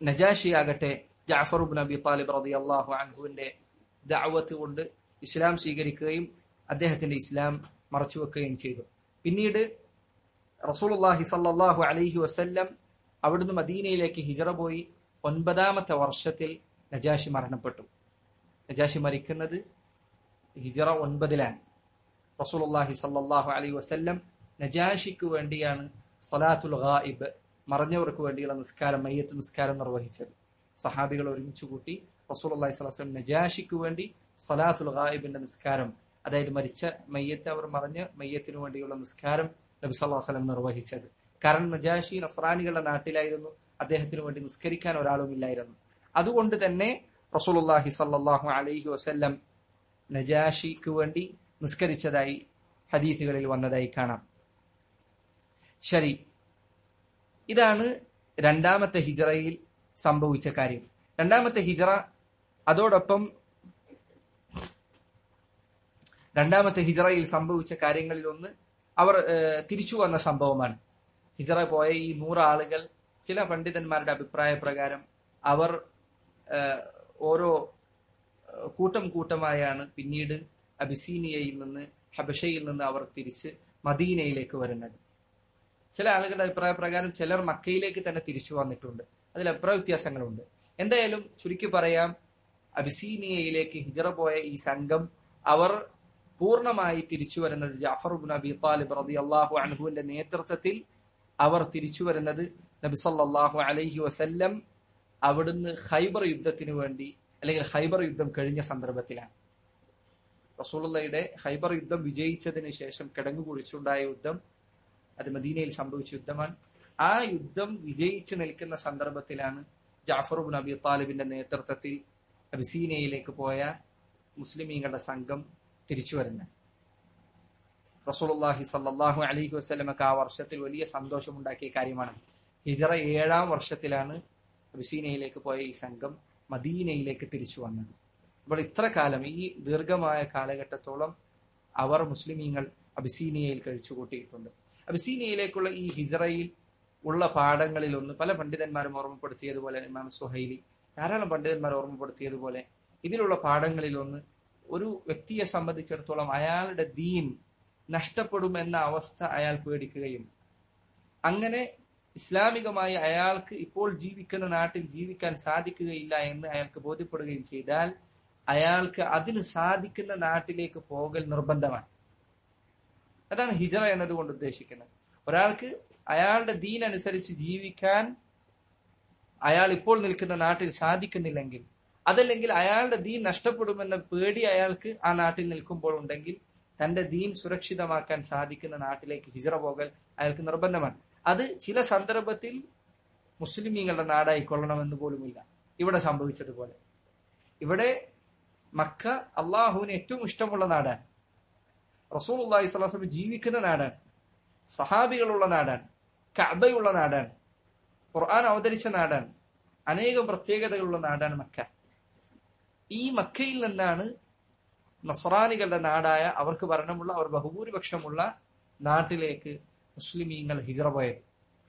നജാഷി ആകട്ടെ ജാഫർ ഉബ് നബി താലിബ് റതി അള്ളാഹു അൻഹുവിന്റെ ദഅവത്ത് കൊണ്ട് ഇസ്ലാം സ്വീകരിക്കുകയും അദ്ദേഹത്തിന്റെ ഇസ്ലാം മറച്ചുവെക്കുകയും ചെയ്തു പിന്നീട് റസൂലുള്ളാഹി സല്ലല്ലാഹു അലൈഹി വസല്ലം അവിടുന്ന് മദീനയിലേക്ക് ഹിജറ പോയി ഒൻപതാമത്തെ വർഷത്തിൽ നജാഷി മരണപ്പെട്ടു നജാഷി മരിക്കുന്നത് ഹിജറ ഒൻപതിലാണ് റസൂലുള്ളാഹി സല്ലല്ലാഹു അലൈഹി വസല്ലം നജാഷിക്ക് വേണ്ടിയാണ് സലാത്തുൽ ഗായിബ് മറഞ്ഞവർക്ക് വേണ്ടിയുള്ള നിസ്കാരം മയ്യത്ത് നിസ്കാരം നിർവഹിച്ചത് സഹാബികൾ ഒരുമിച്ച് കൂട്ടി റസൂലുള്ളാഹി സ്വല്ലല്ലാഹു അലൈഹി വസല്ലം നജാഷിക്ക് വേണ്ടി സലാത്തുൽ ഗായിബിന്റെ നിസ്കാരം അതായത് മരിച്ച മയ്യത്ത് അവർ മറഞ്ഞ് മയ്യത്തിന് വേണ്ടിയുള്ള നിസ്കാരം നബി സല്ലല്ലാഹു അലൈഹി വസല്ലം നിർവഹിച്ചത് കാരണം നജാഷി നസ്രാനികളുടെ നാട്ടിലായിരുന്നു അദ്ദേഹത്തിന് വേണ്ടി നിസ്കരിക്കാൻ ഒരാളുമില്ലായിരുന്നു അതുകൊണ്ട് തന്നെ റസൂലുള്ളാഹി സല്ലല്ലാഹു അലൈഹി വസല്ലം നജാഷിക്ക് വേണ്ടി നിസ്കരിച്ചതായി ഹദീസുകളിൽ വന്നതായി കാണാം ശരി ഇതാണ് രണ്ടാമത്തെ ഹിജറയിൽ സംഭവിച്ച കാര്യം രണ്ടാമത്തെ ഹിജറ അതോടൊപ്പം രണ്ടാമത്തെ ഹിജറയിൽ സംഭവിച്ച കാര്യങ്ങളിൽ ഒന്ന് അവർ തിരിച്ചു വന്ന സംഭവമാണ് ഹിജറ പോയ ഈ നൂറ് ആളുകൾ ചില പണ്ഡിതന്മാരുടെ അഭിപ്രായ പ്രകാരം അവർ ഓരോ കൂട്ടം കൂട്ടമായാണ് പിന്നീട് അബിസീനിയയിൽ നിന്ന് ഹബഷയിൽ നിന്ന് അവർ തിരിച്ച് മദീനയിലേക്ക് വരുന്നത് ചില ആളുകളുടെ അഭിപ്രായ പ്രകാരം ചിലർ മക്കയിലേക്ക് തന്നെ തിരിച്ചു വന്നിട്ടുണ്ട് അതിൽ അഭിപ്രായ വ്യത്യാസങ്ങളുണ്ട് എന്തായാലും ചുരുക്കി പറയാം അബിസീനിയയിലേക്ക് ഹിജറ പോയ ഈ സംഘം അവർ പൂർണ്ണമായി തിരിച്ചു വരുന്നത് ജാഫർ ബുൻ അബി താലിബ് റതി അള്ളാഹു അൻഹുവിന്റെ നേതൃത്വത്തിൽ അവർ തിരിച്ചു വരുന്നത് നബി സല്ലല്ലാഹു അലൈഹി വസല്ലം അവിടുന്ന് ഖൈബർ യുദ്ധത്തിന് വേണ്ടി അല്ലെങ്കിൽ ഖൈബർ യുദ്ധം കഴിഞ്ഞ സന്ദർഭത്തിലാണ് റസൂലുള്ളയുടെ ഖൈബർ യുദ്ധം വിജയിച്ചതിന് ശേഷം കിടങ്ങു കുഴിച്ചുണ്ടായ യുദ്ധം അത് മദീനയിൽ സംഭവിച്ച യുദ്ധമാണ് ആ യുദ്ധം വിജയിച്ചു നിൽക്കുന്ന സന്ദർഭത്തിലാണ് ജാഫർ ബിൻ അബി താലിബിന്റെ നേതൃത്വത്തിൽ അബിസീനയിലേക്ക് പോയ മുസ്ലിമീങ്ങളുടെ സംഘം തിരിച്ചു വരുന്നത് റസൂലുള്ളാഹി സല്ലല്ലാഹു അലൈഹി വസല്ലമക്ക് ആ വർഷത്തിൽ വലിയ സന്തോഷമുണ്ടാക്കിയ കാര്യമാണ് ഹിജറ ഏഴാം വർഷത്തിലാണ് അബിസീനയിലേക്ക് പോയ ഈ സംഘം മദീനയിലേക്ക് തിരിച്ചു വന്നത് അപ്പോൾ ഇത്ര കാലം ഈ ദീർഘമായ കാലഘട്ടത്തോളം അവർ മുസ്ലിമീങ്ങൾ അബിസീനിയയിൽ കഴിച്ചുകൂട്ടിയിട്ടുണ്ട് അബിസീനിയയിലേക്കുള്ള ഈ ഹിജറയിൽ ഉള്ള പാഠങ്ങളിൽ ഒന്ന് പല പണ്ഡിതന്മാരും ഓർമ്മപ്പെടുത്തിയതുപോലെ ഇമാം സുഹൈലി ധാരാളം പണ്ഡിതന്മാർ ഓർമ്മപ്പെടുത്തിയതുപോലെ ഇതിലുള്ള പാഠങ്ങളിൽ ഒന്ന് ഒരു വ്യക്തിയെ സംബന്ധിച്ചിടത്തോളം അയാളുടെ ദീൻ നഷ്ടപ്പെടുമെന്ന അവസ്ഥ അയാൾ പേടിക്കുകയും അങ്ങനെ ഇസ്ലാമികമായി അയാൾക്ക് ഇപ്പോൾ ജീവിക്കുന്ന നാട്ടിൽ ജീവിക്കാൻ സാധിക്കുകയില്ല എന്ന് അയാൾക്ക് ബോധ്യപ്പെടുകയും ചെയ്താൽ അയാൾക്ക് അതിന് സാധിക്കുന്ന നാട്ടിലേക്ക് പോകൽ നിർബന്ധമാണ് അതാണ് ഹിജറ എന്നതുകൊണ്ട് ഉദ്ദേശിക്കുന്നത് ഒരാൾക്ക് അയാളുടെ ദീൻ അനുസരിച്ച് ജീവിക്കാൻ അയാൾ ഇപ്പോൾ നിൽക്കുന്ന നാട്ടിൽ സാധിക്കുന്നില്ലെങ്കിൽ അതല്ലെങ്കിൽ അയാളുടെ ദീൻ നഷ്ടപ്പെടുമെന്ന പേടി അയാൾക്ക് ആ നാട്ടിൽ നിൽക്കുമ്പോൾ ഉണ്ടെങ്കിൽ തന്റെ ദീൻ സുരക്ഷിതമാക്കാൻ സാധിക്കുന്ന നാട്ടിലേക്ക് ഹിജറ പോകൽ അയാൾക്ക് നിർബന്ധമാണ് അത് ചില സന്ദർഭത്തിൽ മുസ്ലിമീങ്ങളുടെ നാടായിക്കൊള്ളണമെന്ന് പോലുമില്ല ഇവിടെ സംഭവിച്ചതുപോലെ ഇവിടെ മക്ക അള്ളാഹുവിന് ഏറ്റവും ഇഷ്ടമുള്ള നാടാണ് റസൂൽ അള്ളാഹി സ്വലാസ്ലം ജീവിക്കുന്ന നാടാണ് സഹാബികളുള്ള നാടാണ് കഅബയുള്ള നാടാണ് ഖുർആൻ അവതരിച്ച നാടാണ് അനേകം പ്രത്യേകതകളുള്ള നാടാണ് മക്ക ഈ മക്കയിൽ നിന്നാണ് നസ്രാനികളുടെ നാടായ അവർക്ക് ഭരണമുള്ള അവർ ബഹുഭൂരിപക്ഷമുള്ള നാട്ടിലേക്ക് മുസ്ലിമീങ്ങൾ ഹിജറ പോയത്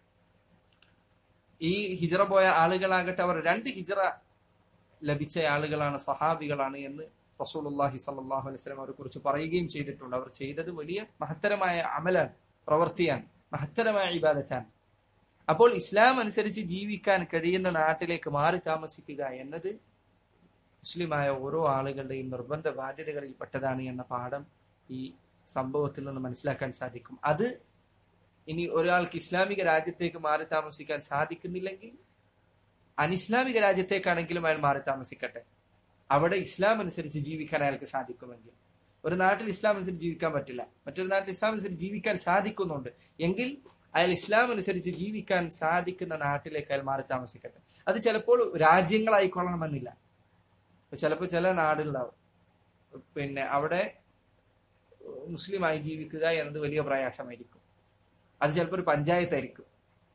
ഈ ഹിജറ പോയ ആളുകളാകട്ടെ അവർ രണ്ട് ഹിജറ ലഭിച്ച ആളുകളാണ് സഹാബികളാണ് എന്ന് റസൂലുല്ലാഹി സല്ലാഹു അലൈഹി സ്വലം അവരെ കുറിച്ച് പറയുകയും ചെയ്തിട്ടുണ്ട് അവർ ചെയ്തത് വലിയ മഹത്തരമായ അമലാണ് പ്രവൃത്തിയാണ് മഹത്തരമായ ഇബാദത്താണ് അപ്പോൾ ഇസ്ലാം അനുസരിച്ച് ജീവിക്കാൻ കഴിയുന്ന നാട്ടിലേക്ക് മാറി താമസിക്കുക എന്നത് മുസ്ലിമായ ഓരോ ആളുകളുടെയും നിർബന്ധ ബാധ്യതകളിൽ പെട്ടതാണ് എന്ന പാഠം ഈ സംഭവത്തിൽ നിന്ന് മനസ്സിലാക്കാൻ സാധിക്കും അത് ഇനി ഒരാൾക്ക് ഇസ്ലാമിക രാജ്യത്തേക്ക് മാറി താമസിക്കാൻ സാധിക്കുന്നില്ലെങ്കിൽ അനിസ്ലാമിക രാജ്യത്തേക്കാണെങ്കിലും അയാൾ മാറി താമസിക്കട്ടെ അവിടെ ഇസ്ലാം അനുസരിച്ച് ജീവിക്കാൻ അയാൾക്ക് സാധിക്കുമെങ്കിൽ ഒരു നാട്ടിൽ ഇസ്ലാം അനുസരിച്ച് ജീവിക്കാൻ പറ്റില്ല മറ്റൊരു നാട്ടിൽ ഇസ്ലാം അനുസരിച്ച് ജീവിക്കാൻ സാധിക്കുന്നുണ്ട് എങ്കിൽ അയാൾ ഇസ്ലാം അനുസരിച്ച് ജീവിക്കാൻ സാധിക്കുന്ന നാട്ടിലേക്ക് അയാൾ മാറി താമസിക്കട്ടെ അത് ചിലപ്പോൾ രാജ്യങ്ങളായിക്കൊള്ളണമെന്നില്ല ചിലപ്പോൾ ചില നാടുകളാവും പിന്നെ അവിടെ മുസ്ലിമായി ജീവിക്കുക എന്നത് വലിയ പ്രയാസമായിരിക്കും അത് ചിലപ്പോൾ ഒരു പഞ്ചായത്തായിരിക്കും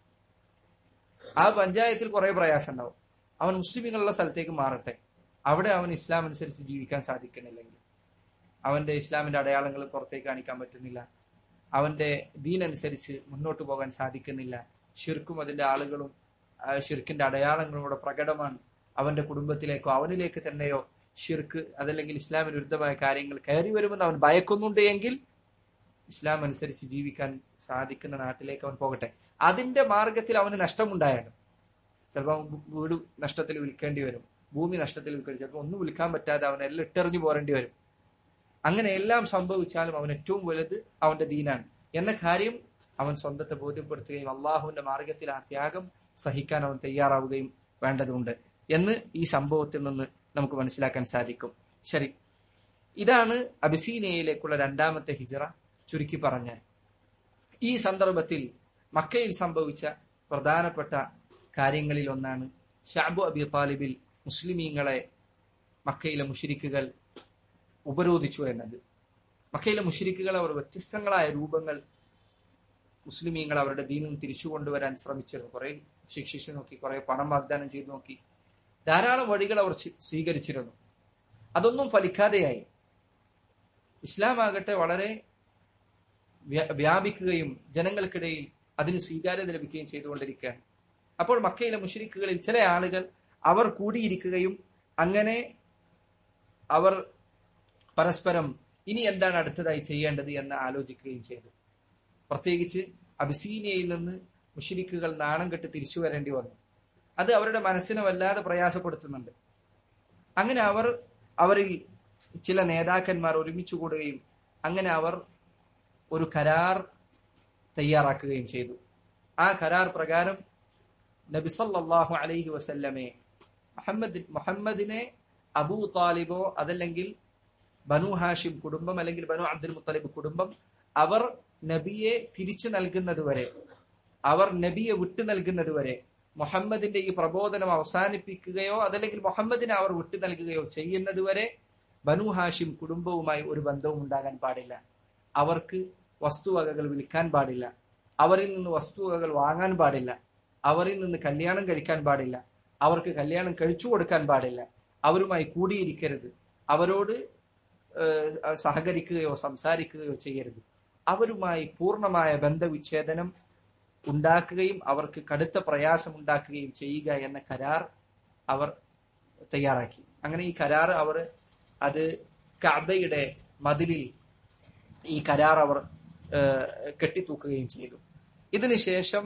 ആ പഞ്ചായത്തിൽ കുറെ പ്രയാസം ഉണ്ടാവും അവൻ മുസ്ലിമുകളുള്ള സ്ഥലത്തേക്ക് മാറട്ടെ അവിടെ അവൻ ഇസ്ലാം അനുസരിച്ച് ജീവിക്കാൻ സാധിക്കുന്നില്ലെങ്കിൽ അവന്റെ ഇസ്ലാമിന്റെ അടയാളങ്ങൾ പുറത്തേക്ക് കാണിക്കാൻ പറ്റുന്നില്ല അവന്റെ ദീൻ അനുസരിച്ച് മുന്നോട്ട് പോകാൻ സാധിക്കുന്നില്ല ഷിർക്കും അതിന്റെ ആളുകളും ആ, ഷിർക്കിന്റെ അടയാളങ്ങളോടെ പ്രകടമാണ് അവന്റെ കുടുംബത്തിലേക്കോ അവനിലേക്ക് തന്നെയോ ഷിർക്ക് അതല്ലെങ്കിൽ ഇസ്ലാമിന് വിരുദ്ധമായ കാര്യങ്ങൾ കയറി വരുമെന്ന് അവൻ ഭയക്കുന്നുണ്ട് എങ്കിൽ ഇസ്ലാം അനുസരിച്ച് ജീവിക്കാൻ സാധിക്കുന്ന നാട്ടിലേക്ക് അവൻ പോകട്ടെ അതിന്റെ മാർഗത്തിൽ അവന് നഷ്ടമുണ്ടായാലും ചിലപ്പോൾ അവൻ വീട് നഷ്ടത്തിൽ വിൽക്കേണ്ടി വരും ഭൂമി നഷ്ടത്തിൽ വിൽക്കേണ്ടി ചിലപ്പോൾ ഒന്നും വിൽക്കാൻ പറ്റാതെ അവൻ എല്ലാം ഇട്ടെറിഞ്ഞു പോരേണ്ടി വരും അങ്ങനെ എല്ലാം സംഭവിച്ചാലും അവൻ ഏറ്റവും വലുത് അവന്റെ ദീനാണ് എന്ന കാര്യം അവൻ സ്വന്തത്തെ ബോധ്യപ്പെടുത്തുകയും അള്ളാഹുവിന്റെ മാർഗത്തിൽ ആ ത്യാഗം സഹിക്കാൻ അവൻ തയ്യാറാവുകയും വേണ്ടതുണ്ട് എന്ന് ഈ സംഭവത്തിൽ നിന്ന് നമുക്ക് മനസ്സിലാക്കാൻ സാധിക്കും ശരി ഇതാണ് അബിസീനയിലേക്കുള്ള രണ്ടാമത്തെ ഹിജറ ചുരുക്കി പറഞ്ഞാൽ ഈ സന്ദർഭത്തിൽ മക്കയിൽ സംഭവിച്ച പ്രധാനപ്പെട്ട കാര്യങ്ങളിൽ ഒന്നാണ് ഷാബു അബി താലിബിൽ മുസ്ലിമീങ്ങളെ മക്കയിലെ മുഷിരിക്കുകൾ ഉപരോധിച്ചു എന്നത് മക്കയിലെ മുഷിരിക്കുകൾ അവർ വ്യത്യസ്തങ്ങളായ രൂപങ്ങൾ മുസ്ലിമീങ്ങൾ അവരുടെ ദീനും തിരിച്ചു കൊണ്ടുവരാൻ ശ്രമിച്ചിരുന്നു കുറെ ശിക്ഷിച്ചു നോക്കി കുറെ പണം വാഗ്ദാനം ചെയ്തു നോക്കി ധാരാളം വഴികൾ അവർ സ്വീ- സ്വീകരിച്ചിരുന്നു അതൊന്നും ഫലിക്കാതെയായി ഇസ്ലാം ആകട്ടെ വളരെ വ്യ- വ്യാപിക്കുകയും ജനങ്ങൾക്കിടയിൽ അതിന് സ്വീകാര്യത ലഭിക്കുകയും ചെയ്തുകൊണ്ടിരിക്കുകയാണ് അപ്പോൾ മക്കയിലെ മുഷരിക്കുകളിൽ ചില ആളുകൾ അവർ കൂടിയിരിക്കുകയും അങ്ങനെ അവർ പരസ്പരം ഇനി എന്താണ് അടുത്തതായി ചെയ്യേണ്ടത് എന്ന് ആലോചിക്കുകയും ചെയ്തു പ്രത്യേകിച്ച് അബിസീനിയയിൽ നിന്ന് മുഷരിക്കുകൾ നാണം കെട്ട് തിരിച്ചു വരേണ്ടി വന്നു അത് അവരുടെ മനസ്സിനെ വല്ലാതെ പ്രയാസപ്പെടുത്തുന്നുണ്ട് അങ്ങനെ അവർ അവരിൽ ചില നേതാക്കന്മാർ ഒരുമിച്ച് കൂടുകയും അങ്ങനെ അവർ ഒരു കരാർ തയ്യാറാക്കുകയും ചെയ്തു ആ കരാർ പ്രകാരം നബി സല്ലല്ലാഹു അലൈഹി വസല്ലമെ മുഹമ്മദ് മുഹമ്മദിനെ അബൂ താലിബോ അതല്ലെങ്കിൽ ബനു ഹാഷിം കുടുംബം അല്ലെങ്കിൽ ബനു അബ്ദുൽ മുത്തലിബ് കുടുംബം അവർ നബിയെ തിരിച്ചു നൽകുന്നത് വരെ അവർ നബിയെ വിട്ടു നൽകുന്നത് വരെ മുഹമ്മദിന്റെ ഈ പ്രബോധനം അവസാനിപ്പിക്കുകയോ അതല്ലെങ്കിൽ മുഹമ്മദിനെ അവർ വിട്ടു നൽകുകയോ ചെയ്യുന്നത് വരെ ബനു ഹാഷിം കുടുംബവുമായി ഒരു ബന്ധവും ഉണ്ടാകാൻ പാടില്ല അവർക്ക് വസ്തുവകകൾ വിൽക്കാൻ പാടില്ല അവരിൽ നിന്ന് വസ്തുവകകൾ വാങ്ങാൻ പാടില്ല അവരിൽ നിന്ന് കല്യാണം കഴിക്കാൻ പാടില്ല അവർക്ക് കല്യാണം കഴിച്ചു കൊടുക്കാൻ പാടില്ല അവരുമായി കൂടിയിരിക്കരുത് അവരോട് ഏഹ്, സഹകരിക്കുകയോ സംസാരിക്കുകയോ ചെയ്യരുത് അവരുമായി പൂർണ്ണമായ ബന്ധവിച്ഛേദനം ഉണ്ടാക്കുകയും അവർക്ക് കടുത്ത പ്രയാസം ഉണ്ടാക്കുകയും ചെയ്യുക എന്ന കരാർ അവർ തയ്യാറാക്കി അങ്ങനെ ഈ കരാർ അവർ അത് കഅബയുടെ മതിലിൽ ഈ കരാർ അവർ ഏഹ്, കെട്ടിത്തൂക്കുകയും ചെയ്തു ഇതിനുശേഷം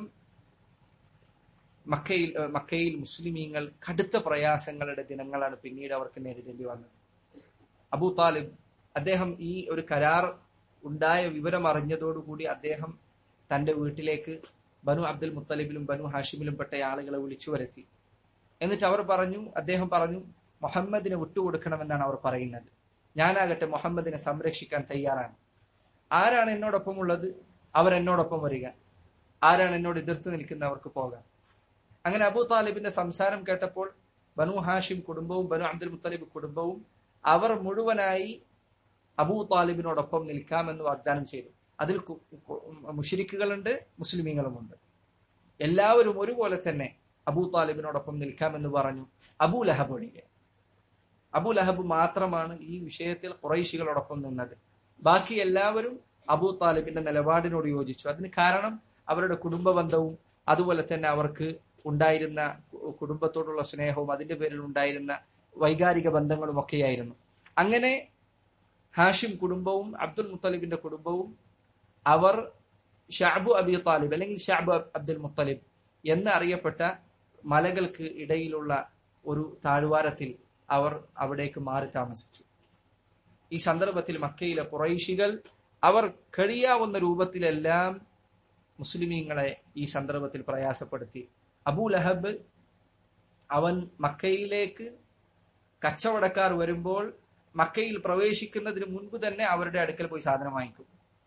മക്കയിൽ ഏഹ്, മക്കയിൽ മുസ്ലിമീങ്ങൾ കടുത്ത പ്രയാസങ്ങളുടെ ദിനങ്ങളാണ് പിന്നീട് അവർക്ക് നേരിടേണ്ടി വന്നത് അബൂ താലിബ് അദ്ദേഹം ഈ ഒരു കരാർ ഉണ്ടായ വിവരം അറിഞ്ഞതോടുകൂടി അദ്ദേഹം തന്റെ വീട്ടിലേക്ക് ബനു അബ്ദുൽ മുത്തലിബിലും ബനു ഹാഷിമിലും പെട്ട ആളുകളെ വിളിച്ചു വരുത്തി എന്നിട്ട് അവർ പറഞ്ഞു അദ്ദേഹം പറഞ്ഞു മുഹമ്മദിനെ വിട്ടുകൊടുക്കണമെന്നാണ് അവർ പറയുന്നത് ഞാനാകട്ടെ മുഹമ്മദിനെ സംരക്ഷിക്കാൻ തയ്യാറാണ് ആരാണ് എന്നോടൊപ്പം ഉള്ളത് അവർ എന്നോടൊപ്പം വരിക ആരാണ് എന്നോട് എതിർത്ത് നിൽക്കുന്നവർക്ക് പോകാം അങ്ങനെ അബൂ താലിബിന്റെ സംസാരം കേട്ടപ്പോൾ ബനു ഹാഷിം കുടുംബവും ബനു അബ്ദുൽ മുത്തലിബ് കുടുംബവും അവർ മുഴുവനായി അബൂ താലിബിനോടൊപ്പം നിൽക്കാമെന്ന് വാഗ്ദാനം ചെയ്തു അതിൽ കു- കു- മുശ്രിക്കുകളുണ്ട് മുസ്ലിമീങ്ങളുമുണ്ട് എല്ലാവരും ഒരുപോലെ തന്നെ അബൂ താലിബിനോടൊപ്പം നിൽക്കാമെന്ന് പറഞ്ഞു അബൂ ലഹബ് ഒഴികെ അബൂ ലഹബ് മാത്രമാണ് ഈ വിഷയത്തിൽ കുറൈശികളോടൊപ്പം നിന്നത് ബാക്കി എല്ലാവരും അബൂ താലിബിന്റെ നിലപാടിനോട് യോജിച്ചു അതിന് കാരണം അവരുടെ കുടുംബ ബന്ധവും അതുപോലെ തന്നെ അവർക്ക് ഉണ്ടായിരുന്ന കു- കുടുംബത്തോടുള്ള സ്നേഹവും അതിന്റെ പേരിൽ ഉണ്ടായിരുന്ന വൈകാരിക ബന്ധങ്ങളും ഒക്കെയായിരുന്നു അങ്ങനെ ഹാഷിം കുടുംബവും അബ്ദുൽ മുത്തലിബിന്റെ കുടുംബവും അവർ ഷാബു അബി താലിബ് അല്ലെങ്കിൽ ഷാബു അബ്ദുൽ മുത്തലിബ് എന്ന് അറിയപ്പെട്ട മലകൾക്ക് ഇടയിലുള്ള ഒരു താഴ്വാരത്തിൽ അവർ അവിടേക്ക് മാറി താമസിച്ചു ഈ സന്ദർഭത്തിൽ മക്കയിലെ കുറൈശികൾ അവർ കഴിയാവുന്ന രൂപത്തിലെല്ലാം മുസ്ലിമീങ്ങളെ ഈ സന്ദർഭത്തിൽ പ്രയാസപ്പെടുത്തി അബൂ ലഹബ് അവൻ മക്കയിലേക്ക് കച്ചവടക്കാർ വരുമ്പോൾ മക്കയിൽ പ്രവേശിക്കുന്നതിന് മുൻപ് തന്നെ അവരുടെ അടുക്കൽ പോയി സാധനം വാങ്ങിക്കും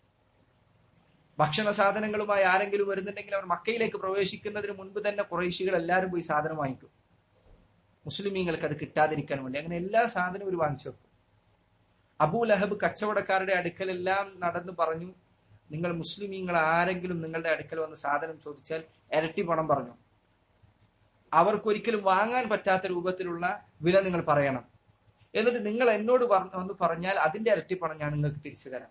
ഭക്ഷണ സാധനങ്ങളുമായി ആരെങ്കിലും വരുന്നുണ്ടെങ്കിൽ അവർ മക്കയിലേക്ക് പ്രവേശിക്കുന്നതിന് മുൻപ് തന്നെ കുറേശികൾ എല്ലാവരും പോയി സാധനം വാങ്ങിക്കും മുസ്ലിമീങ്ങൾക്ക് അത് കിട്ടാതിരിക്കാൻ വേണ്ടി അങ്ങനെ എല്ലാ സാധനവും ഒരു വാങ്ങിച്ചു വെക്കും അബൂ ലഹബ് കച്ചവടക്കാരുടെ അടുക്കലെല്ലാം നടന്നു പറഞ്ഞു നിങ്ങൾ മുസ്ലിമീങ്ങൾ ആരെങ്കിലും നിങ്ങളുടെ അടുക്കൽ വന്ന് സാധനം ചോദിച്ചാൽ ഇരട്ടി പണം പറഞ്ഞു അവർക്കൊരിക്കലും വാങ്ങാൻ പറ്റാത്ത രൂപത്തിലുള്ള വില നിങ്ങൾ പറയണം എന്നിട്ട് നിങ്ങൾ എന്നോട് പറഞ്ഞ ഒന്ന് പറഞ്ഞാൽ അതിന്റെ ഇരട്ടി പണം ഞാൻ നിങ്ങൾക്ക് തിരിച്ചു തരാം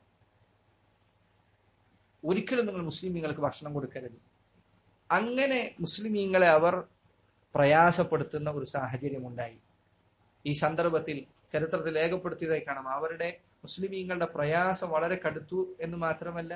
ഒരിക്കലും നിങ്ങൾ മുസ്ലിമീങ്ങൾക്ക് ഭക്ഷണം കൊടുക്കരുത് അങ്ങനെ മുസ്ലിമീങ്ങളെ അവർ പ്രയാസപ്പെടുത്തുന്ന ഒരു സാഹചര്യം ഉണ്ടായി ഈ സന്ദർഭത്തിൽ ചരിത്രത്തിൽ രേഖപ്പെടുത്തിയതായി കാണാം അവരുടെ മുസ്ലിമീങ്ങളുടെ പ്രയാസം വളരെ കടുത്തു എന്ന് മാത്രമല്ല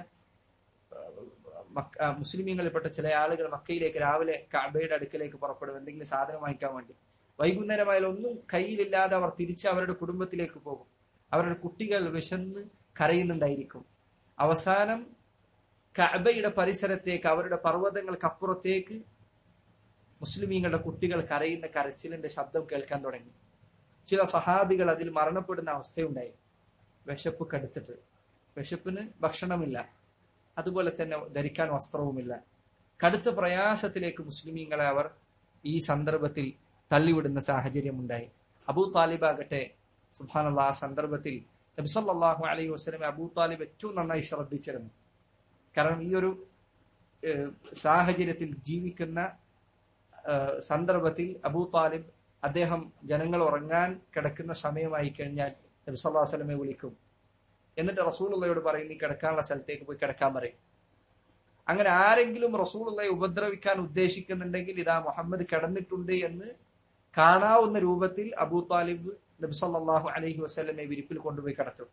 മക്ക- മുസ്ലിമീങ്ങളിൽപ്പെട്ട ചില ആളുകൾ മക്കയിലേക്ക് രാവിലെ കാബയുടെ അടുക്കലേക്ക് പുറപ്പെടും എന്തെങ്കിലും സാധനം വാങ്ങിക്കാൻ വേണ്ടി വൈകുന്നേരമായാലും ഒന്നും കയ്യിലില്ലാതെ അവർ തിരിച്ച് അവരുടെ കുടുംബത്തിലേക്ക് പോകും അവരുടെ കുട്ടികൾ വിശന്ന് കരയുന്നുണ്ടായിരിക്കും അവസാനം കഅബയുടെ പരിസരത്തേക്ക് അവരുടെ പർവ്വതങ്ങൾക്കപ്പുറത്തേക്ക് മുസ്ലിമീങ്ങളുടെ കുട്ടികൾ കരയുന്ന കരച്ചിലിന്റെ ശബ്ദം കേൾക്കാൻ തുടങ്ങി ചില സഹാബികൾ അതിൽ മരണപ്പെടുന്ന അവസ്ഥയുണ്ടായി വിശപ്പ് കടുത്തിട്ട് വിശപ്പിന് ഭക്ഷണമില്ല അതുപോലെ തന്നെ ധരിക്കാൻ വസ്ത്രവുമില്ല കടുത്ത പ്രയാസത്തിലേക്ക് മുസ്ലിമീങ്ങളെ അവർ ഈ സന്ദർഭത്തിൽ തള്ളിവിടുന്ന സാഹചര്യമുണ്ടായി അബൂ താലിബ് ആകട്ടെ സുബാനുള്ള ആ സന്ദർഭത്തിൽ നബിസല്ലാഹു അലൈഹി വസ്ലമെ അബൂ താലിബ് ഏറ്റവും നന്നായി ശ്രദ്ധിച്ചിരുന്നു കാരണം ഈ ഒരു ഏഹ്, സാഹചര്യത്തിൽ ജീവിക്കുന്ന ഏഹ്, സന്ദർഭത്തിൽ അബൂ താലിബ് അദ്ദേഹം ജനങ്ങൾ ഉറങ്ങാൻ കിടക്കുന്ന സമയമായി കഴിഞ്ഞാൽ നബി സല്ലല്ലാഹു അലൈഹി വസല്ലമയെ വിളിക്കും എന്നിട്ട് റസൂലുള്ളയോട് പറയും നീ കിടക്കാനുള്ള സ്ഥലത്തേക്ക് പോയി കിടക്കാൻ പറയും അങ്ങനെ ആരെങ്കിലും റസൂലുള്ളയെ ഉപദ്രവിക്കാൻ ഉദ്ദേശിക്കുന്നുണ്ടെങ്കിൽ ഇതാ മുഹമ്മദ് കിടന്നിട്ടുണ്ട് എന്ന് കാണാവുന്ന രൂപത്തിൽ അബൂ താലിബ് നബി സല്ലല്ലാഹു അലൈഹി വസല്ലമയെ വിരിപ്പിൽ കൊണ്ടുപോയി കിടത്തും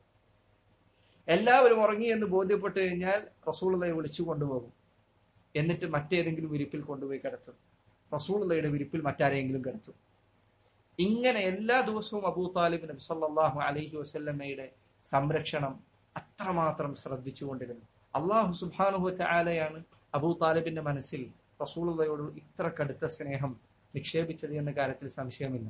എല്ലാവരും ഉറങ്ങി എന്ന് ബോധ്യപ്പെട്ട് കഴിഞ്ഞാൽ റസൂലുള്ളയെ വിളിച്ചു കൊണ്ടുപോകും എന്നിട്ട് മറ്റേതെങ്കിലും വിരിപ്പിൽ കൊണ്ടുപോയി കിടത്തും റസൂലുള്ളയുടെ വിരിപ്പിൽ മറ്റാരെങ്കിലും കിടത്തും ഇങ്ങനെ എല്ലാ ദിവസവും അബൂ താലിബ് നബി സല്ലല്ലാഹു അലൈഹി വസല്ലമയുടെ സംരക്ഷണം അത്രമാത്രം ശ്രദ്ധിച്ചുകൊണ്ടിരുന്നു അള്ളാഹു സുബ്ഹാനഹു ആലയാണ് അബൂ താലിബിന്റെ മനസ്സിൽ റസൂലുള്ളയോട് ഇത്ര കടുത്ത സ്നേഹം നിക്ഷേപിച്ചത് എന്ന കാര്യത്തിൽ സംശയമില്ല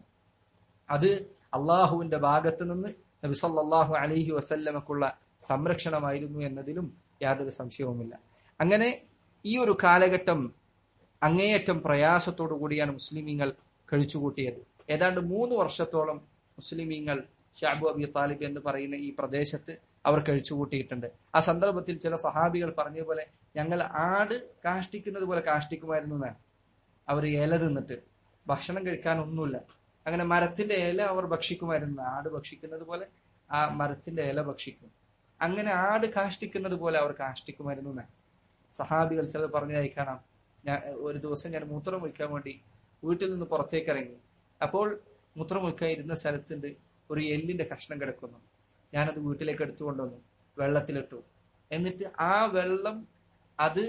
അത് അള്ളാഹുവിന്റെ ഭാഗത്ത് നിന്ന് നബി സല്ലല്ലാഹു അലൈഹി വസല്ലമക്കുള്ള സംരക്ഷണമായിരുന്നു എന്നതിലും യാതൊരു സംശയവുമില്ല അങ്ങനെ ഈ ഒരു കാലഘട്ടം അങ്ങേയറ്റം പ്രയാസത്തോടു കൂടിയാണ് മുസ്ലിമീങ്ങൾ കഴിച്ചുകൂട്ടിയത് ഏതാണ്ട് മൂന്ന് വർഷത്തോളം മുസ്ലിമീങ്ങൾ ഷാബു അബി താലിബ് എന്ന് പറയുന്ന ഈ പ്രദേശത്ത് അവർ കഴിച്ചുകൂട്ടിയിട്ടുണ്ട് ആ സന്ദർഭത്തിൽ ചില സഹാബികൾ പറഞ്ഞ പോലെ ഞങ്ങൾ ആട് കാഷ്ടിക്കുന്നത് പോലെ കാഷ്ടിക്കുമായിരുന്നു എന്നാണ് അവർ ഇല തിന്നിട്ട് ഭക്ഷണം കഴിക്കാനൊന്നുമില്ല അങ്ങനെ മരത്തിന്റെ ഇല അവർ ഭക്ഷിക്കുമായിരുന്നു ആട് ഭക്ഷിക്കുന്നത് പോലെ ആ മരത്തിന്റെ ഇല ഭക്ഷിക്കും അങ്ങനെ ആട് കാഷ്ടിക്കുന്നത് പോലെ അവർ കാഷ്ടിക്കുമായിരുന്നു എന്നാണ് സഹാബികൾ ചിലത് പറഞ്ഞതായി കാണാം ഞാൻ ഒരു ദിവസം ഞാൻ മൂത്രം ഒഴിക്കാൻ വേണ്ടി വീട്ടിൽ നിന്ന് പുറത്തേക്ക് ഇറങ്ങി അപ്പോൾ മൂത്രം ഒഴിക്കാൻ ഇരുന്ന സ്ഥലത്തുണ്ട് ഒരു എല്ലിന്റെ കഷ്ണം കിടക്കുന്നു ഞാനത് വീട്ടിലേക്ക് എടുത്തു കൊണ്ടുവന്നു വെള്ളത്തിലിട്ടു എന്നിട്ട് ആ വെള്ളം അത്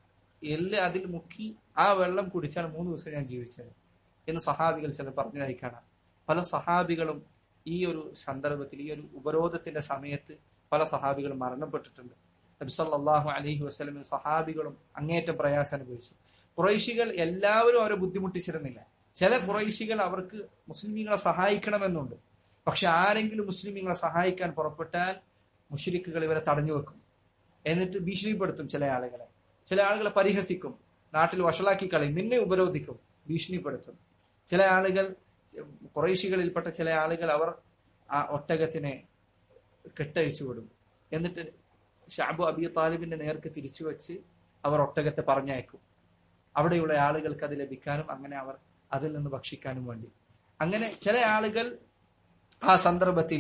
എല്ല് അതിൽ മുക്കി ആ വെള്ളം കുടിച്ചാണ് മൂന്ന് ദിവസം ഞാൻ ജീവിച്ചത് എന്ന് സഹാബികൾ ചില പറഞ്ഞതായി കാണാം പല സഹാബികളും ഈ ഒരു സന്ദർഭത്തിൽ ഈ ഒരു ഉപരോധത്തിന്റെ സമയത്ത് പല സഹാബികളും മരണപ്പെട്ടിട്ടുണ്ട് നബിസല്ലാഹു അലൈഹി വസ്ലമിൻ സഹാബികളും അങ്ങേറ്റം പ്രയാസം അനുഭവിച്ചു കുറൈശികൾ എല്ലാവരും അവരെ ബുദ്ധിമുട്ടിച്ചിരുന്നില്ല ചില കുറൈശികൾ അവർക്ക് മുസ്ലിമീങ്ങളെ സഹായിക്കണമെന്നുണ്ട് പക്ഷെ ആരെങ്കിലും മുസ്ലിമീങ്ങളെ സഹായിക്കാൻ പുറപ്പെട്ടാൽ മുഷരിക്കുകൾ ഇവരെ തടഞ്ഞു വെക്കും എന്നിട്ട് ഭീഷണിപ്പെടുത്തും ചില ആളുകളെ ചില ആളുകളെ പരിഹസിക്കും നാട്ടിൽ വഷളാക്കി കളയും നിന്നെ ഉപരോധിക്കും ഭീഷണിപ്പെടുത്തും ചില ആളുകൾ കുറേശികളിൽപ്പെട്ട ചില ആളുകൾ അവർ ആ ഒട്ടകത്തിനെ കെട്ടഴിച്ചു വിടും എന്നിട്ട് ഷാബു അബി താലിബിന്റെ നേർക്ക് തിരിച്ചു വെച്ച് അവർ ഒട്ടകത്തെ പറഞ്ഞയക്കും അവിടെയുള്ള ആളുകൾക്ക് അത് ലഭിക്കാനും അങ്ങനെ അവർ അതിൽ നിന്ന് ഭക്ഷിക്കാനും വേണ്ടി അങ്ങനെ ചില ആളുകൾ ആ സന്ദർഭത്തിൽ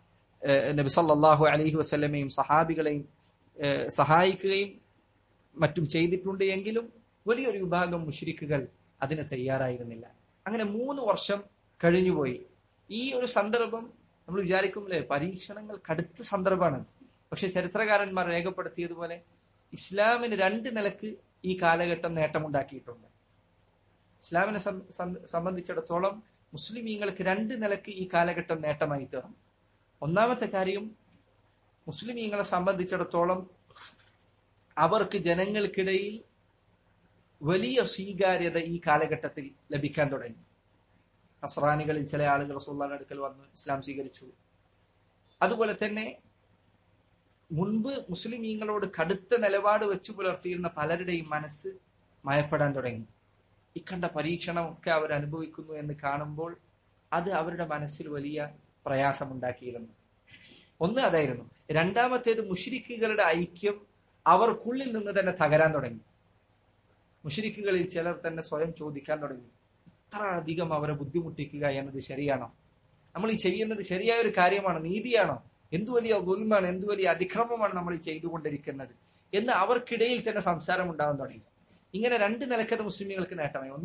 നബി സല്ലല്ലാഹു അലൈഹി വസല്ലമയും സഹാബികളെയും സഹായിക്കുകയും മറ്റും ചെയ്തിട്ടുണ്ട് എങ്കിലും വലിയൊരു വിഭാഗം മുഷ്രിക്കുകൾ അതിന് തയ്യാറായിരുന്നില്ല അങ്ങനെ മൂന്ന് വർഷം കഴിഞ്ഞുപോയി ഈ ഒരു സന്ദർഭം നമ്മൾ വിചാരിക്കുമല്ലേ പരീക്ഷണങ്ങൾ കടുത്ത സന്ദർഭമാണ് പക്ഷെ ചരിത്രകാരന്മാർ രേഖപ്പെടുത്തിയതുപോലെ ഇസ്ലാമിന് രണ്ട് നിലക്ക് ഈ കാലഘട്ടം നേട്ടമുണ്ടാക്കിയിട്ടുണ്ട് ഇസ്ലാമിനെ സംബന്ധിച്ചിടത്തോളം മുസ്ലിമീങ്ങൾക്ക് രണ്ട് നിലക്ക് ഈ കാലഘട്ടം നേട്ടമായി തീർന്നു ഒന്നാമത്തെ കാര്യം മുസ്ലിമീങ്ങളെ സംബന്ധിച്ചിടത്തോളം അവർക്ക് ജനങ്ങൾക്കിടയിൽ വലിയ സ്വീകാര്യത ഈ കാലഘട്ടത്തിൽ ലഭിക്കാൻ തുടങ്ങി നസ്രാനികളിൽ ചില ആളുകൾ റസൂള്ളാന്റെ അടുക്കൽ വന്ന് ഇസ്ലാം സ്വീകരിച്ചു അതുപോലെ തന്നെ മുൻപ് മുസ്ലിമീങ്ങളോട് കടുത്ത നിലപാട് വെച്ചു പുലർത്തിയിരുന്ന പലരുടെയും മനസ്സ് മയപ്പെടാൻ തുടങ്ങി ഇക്കണ്ട പരീക്ഷണമൊക്കെ അവർ അനുഭവിക്കുന്നു എന്ന് കാണുമ്പോൾ അത് അവരുടെ മനസ്സിൽ വലിയ പ്രയാസമുണ്ടാക്കിയിരുന്നു ഒന്ന് അതായിരുന്നു രണ്ടാമത്തേത് മുഷിരിക്കുകളുടെ ഐക്യം അവർക്കുള്ളിൽ നിന്ന് തന്നെ തകരാൻ തുടങ്ങി മുഷിരിക്കുകളിൽ ചിലർ തന്നെ സ്വയം ചോദിക്കാൻ തുടങ്ങി ഇത്ര അധികം അവരെ ബുദ്ധിമുട്ടിക്കുക എന്നത് ശരിയാണോ നമ്മൾ ഈ ചെയ്യുന്നത് ശരിയായ ഒരു കാര്യമാണോ നീതിയാണോ എന്തു വലിയ ദുൽമാണ് എന്തു വലിയ അതിക്രമമാണ് നമ്മൾ ഈ ചെയ്തുകൊണ്ടിരിക്കുന്നത് എന്ന് അവർക്കിടയിൽ തന്നെ സംസാരം ഉണ്ടാവാൻ തുടങ്ങി ഇങ്ങനെ രണ്ട് നിലക്കത് മുസ്ലിമുകൾക്ക് നേട്ടമായി ഒന്ന്